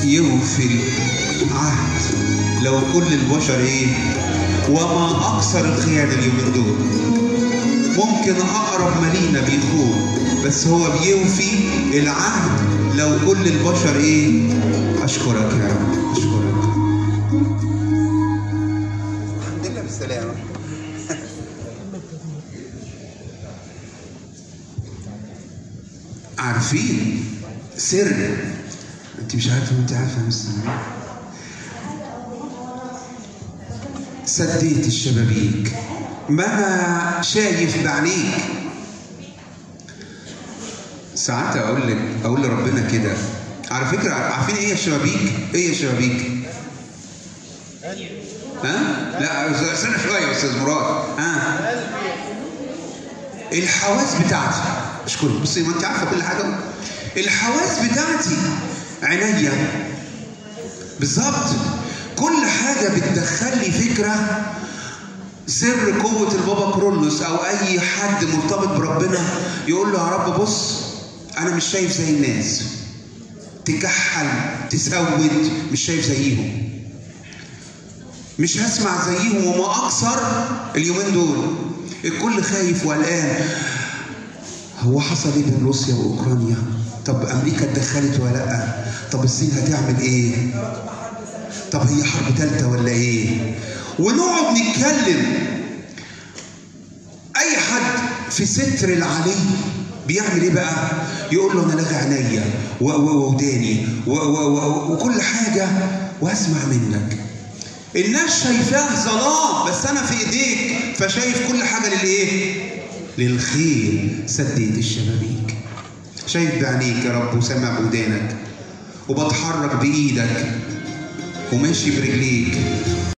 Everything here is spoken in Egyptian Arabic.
يوفي العهد لو كل البشر ايه وما اكثر الخيانه اليومين دول ممكن اقرب مالينا بيخون بس هو بيوفي العهد لو كل البشر ايه اشكرك يا رب اشكرك الحمد لله بالسلامه عارفين سر انت مش عارفه وانت عارفه يا مستر سديت الشبابيك مهما شايف بعينيك ساعات اقول لك اقول لربنا كده على فكره عارفين ايه الشبابيك؟ ايه الشبابيك؟ ها؟ لا استنى شويه يا استاذ مراد ها؟ الحواس بتاعتي اشكرك بصي ما انت عارفه كل حاجه الحواس بتاعتي عينيا بالظبط كل حاجه بتدخل لي فكره سر قوة البابا كرولوس أو أي حد مرتبط بربنا يقول له يا رب بص أنا مش شايف زي الناس تكحل تسود مش شايف زيهم مش هسمع زيهم وما أكثر اليومين دول الكل خايف وقلقان هو حصل ايه بين روسيا واوكرانيا؟ طب امريكا اتدخلت ولا لا؟ طب الصين هتعمل ايه؟ طب هي حرب ثالثه ولا ايه؟ ونقعد نتكلم اي حد في ستر العلي بيعمل ايه بقى؟ يقول له انا لاغي عينيا ووداني وكل حاجه واسمع منك. الناس شايفاه ظلام بس انا في ايديك فشايف كل حاجه للايه؟ للخير سديت الشبابيك. شايف بعينيك يا رب وسامع بودانك وبتحرك بايدك وماشي برجليك